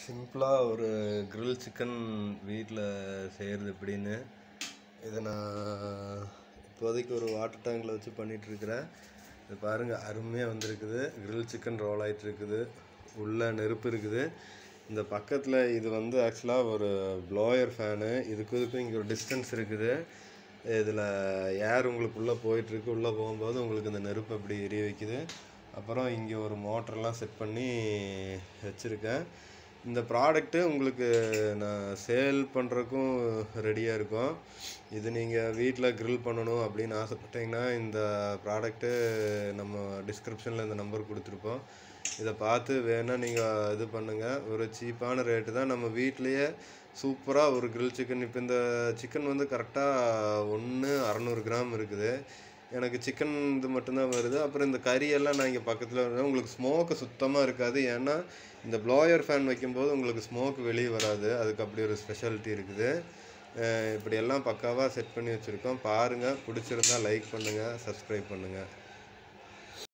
சிம்பிளாக ஒரு grill chicken வீட்டில் செய்கிறது எப்படின்னு இதை நான் இப்போதைக்கு ஒரு வாட்டர் டேங்கில் வச்சு பண்ணிகிட்ருக்கிறேன் இது பாருங்கள் அருமையாக வந்திருக்குது grill சிக்கன் ரோல் ஆயிட்டு இருக்குது உள்ள நெருப்பு இருக்குது இந்த பக்கத்தில் இது வந்து ஆக்சுவலாக ஒரு ப்ளோயர் ஃபேனு இதுக்கும் இதுக்கும் இங்கே ஒரு டிஸ்டன்ஸ் இருக்குது இதில் ஏர் உங்களுக்கு உள்ளே போயிட்டுருக்கு உள்ளே போகும்போது உங்களுக்கு இந்த நெருப்பு அப்படி எரிய வைக்குது அப்புறம் இங்கே ஒரு மோட்டர்லாம் செட் பண்ணி வச்சுருக்கேன் இந்த ப்ராடக்ட்டு உங்களுக்கு நான் சேல் பண்ணுறக்கும் ரெடியாக இருக்கும் இது நீங்கள் வீட்டில் grill பண்ணணும் அப்படின்னு ஆசைப்பட்டீங்கன்னா இந்த ப்ராடக்ட்டு நம்ம டிஸ்கிரிப்ஷனில் இந்த நம்பர் கொடுத்துருப்போம் இதை பார்த்து வேணால் நீங்கள் இது பண்ணுங்கள் ஒரு சீப்பான ரேட்டு தான் நம்ம வீட்லேயே சூப்பராக ஒரு grill சிக்கன் இப்போ இந்த சிக்கன் வந்து கரெக்டாக ஒன்று அறநூறு கிராம் இருக்குது எனக்கு சிக்கன் இது மட்டும்தான் வருது அப்புறம் இந்த கறியெல்லாம் நான் இங்கே பக்கத்தில் உங்களுக்கு ஸ்மோக்கு சுத்தமாக இருக்காது ஏன்னா இந்த ப்ளோயர் ஃபேன் வைக்கும்போது உங்களுக்கு ஸ்மோக் வெளியே வராது அதுக்கு அப்படி ஒரு ஸ்பெஷாலிட்டி இருக்குது அஹ் இப்படி எல்லாம் பக்காவாக செட் பண்ணி வச்சுருக்கோம் பாருங்கள் பிடிச்சிருந்தா லைக் பண்ணுங்கள் சப்ஸ்கிரைப் பண்ணுங்கள்